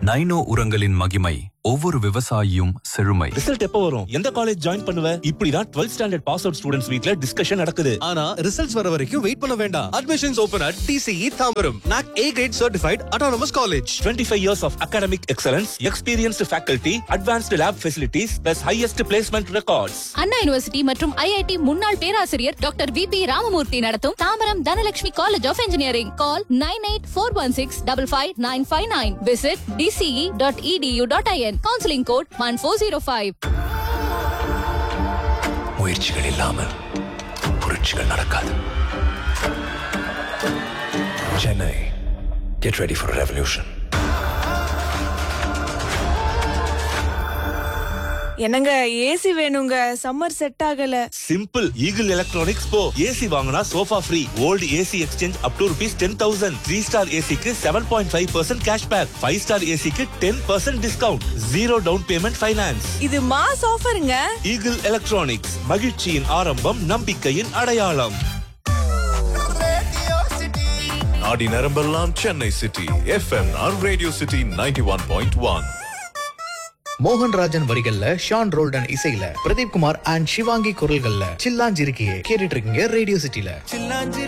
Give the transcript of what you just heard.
Nano உரங்களின் மகிமை ஒவ்வொரு விவசாயியும் செழுமை ரிசல்ட் எப்போ வரும் எந்த காலேஜ் ஜாயின் பண்ணுவ இப்படிதான் 12th standard pass out students வீட்ல டிஸ்கஷன் நடக்குது ஆனா ரிசல்ட்ஸ் வர வரைக்கும் வெயிட் பண்ண வேண்டாம் admissions open at DCE Tambaram NAAC A grade certified autonomous college 25 years of academic excellence, experienced faculty, advanced lab facilities, plus highest placement records. Anna university மற்றும் IIT முன்னாள் பேராசிரியர் டாக்டர் வி பி ராமமூர்த்தி நடத்தும் Tambaram Dhanalakshmi college of engineering call nine eight four one six double five nine five nine visit DCE dot EDU dot IN counselling code one four zero five முயற்சிகள் இல்லாமல் புரட்சிகள் நடக்காது Chennai get ready for revolution என்னங்க AC வேணுங்க summer set ஆகல Simple Eagle Electronics போ AC வாங்கினா sofa free old AC exchange up to rupees ten thousand three star ஏசிக்கு seven point five percent cash back five star ஏசிக்கு ten percent discount zero down payment finance இது mass ஆஃபருங்க Eagle Electronics மகிழ்ச்சியின் ஆரம்பம் நம்பிக்கையின் அடையாளம் நாடி நரம்பெல்லாம் சென்னை சிட்டி எஃப்எம்ஆர் radio city ninety one point one Mohanrajan வரிகள்ல ஷான் ரோல்டன் இசையில பிரதீப் குமார் அண்ட் சிவாங்கி குரல்கள்ல சில்லாஞ்சிருக்கியே கேட்டுட்டு இருக்கீங்க ரேடியோ சிட்டில